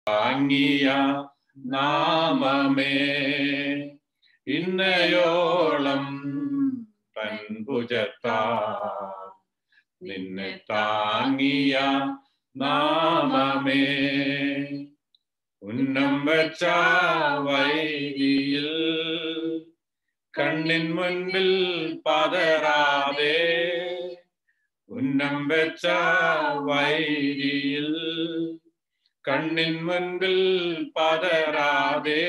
താങ്ങിയ നാമമേ ഇന്നയോളം തൻഭുജത്താ നിന്നെ താങ്ങിയ നാമമേ ഉന്നം വെച്ച വൈകിയിൽ കണ്ണിൻ മുൻപിൽ പതറാതെ ഉന്നം വെച്ച വൈകിയിൽ കണ്ണിൻ മുൻപിൽ പതറാതെ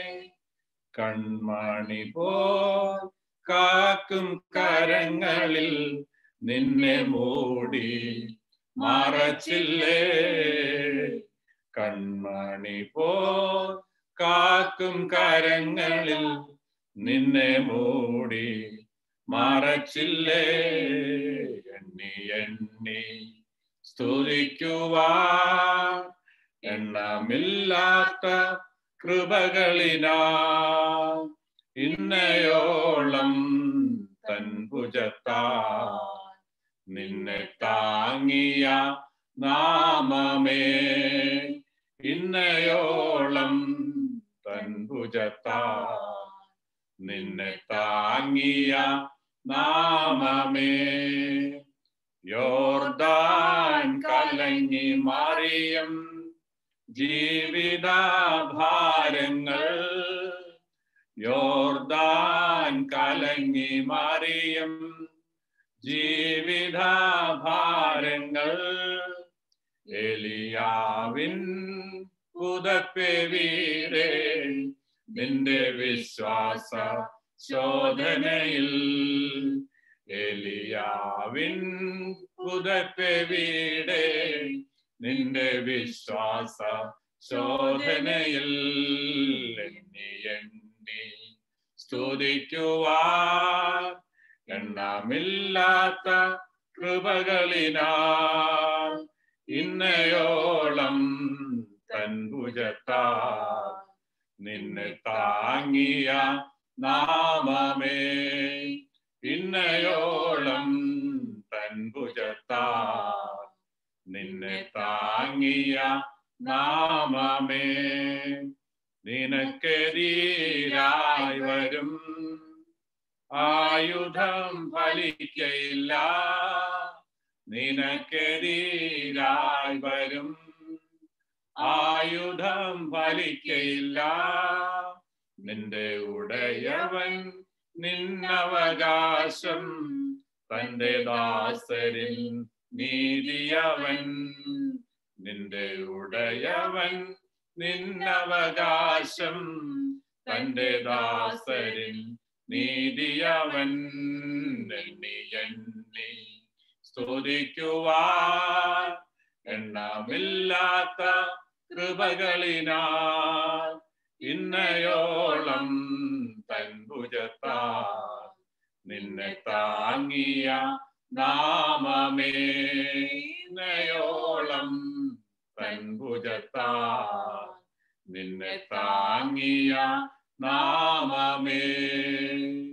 കൺമണി പോ കാക്കും കരങ്ങളിൽ നിന്നെ മൂടി മറച്ചില്ലേ കൺമണി പോ കാക്കും കരങ്ങളിൽ നിന്നെ മൂടി മറച്ചില്ലേ എണ്ണി എണ്ണി സ്തുതിക്കുവാ എണ്ണമില്ലാത്ത കൃപകളിനാ ഇന്നയോളം തൻ ഭുജത്താ നിന്നെ താങ്ങിയ നാമമേ ഇന്നയോളം തൻ ഭുജത്താ നിന്നെ താങ്ങിയ നാമമേ യോർദാൻ കലങ്ങി മാറിയം ജീവിത ഭാരങ്ങൾ യോർദാൻ കലങ്ങി മാറിയം ജീവിത ഭാരങ്ങൾ എലിയാവിൻ പുതപ്പെ വീരേ നിന്റെ വിശ്വാസ ശോധനയിൽ എലിയാവിൻ പുതപ്പെ വീടേ നിന്റെ വിശ്വാസ ശോധനയിൽ എണ്ണി എണ്ണി സ്തുതിക്കുവാ എണ്ണമില്ലാത്ത കൃപകളിനാ ഇന്നയോളം തൻ ഭുജത്താ നിന്നെ താങ്ങിയ നാമമേ ഇന്നയോളം തൻ ഭുജത്താ നിന്നെ താങ്ങിയ നാമമേ നിനക്കെതിരായി വരും ആയുധം ഫലിക്കയില്ല നിനക്കെതിരായി വരും ആയുധം ഫലിക്കയില്ല നിന്റെ ഉടയവൻ നിന്നവകാശം തന്റെ ദാസരിൽ നീതിയവൻ നിന്റെ ഉടയവൻ നിന്നവകാശം തന്റെ ദാസരിൽ നീതിയവൻ എണ്ണി എണ്ണി സ്തുതിക്കുവാൻ എണ്ണമില്ലാത്ത കൃപകളിനാൽ ഇന്നയോളം തൻ ഭുജത്താ നിന്നെ താങ്ങിയ നാമമേ ഇന്നയോളം തൻ ഭുജത്താ നിന്നെ താങ്ങിയ നാമമേ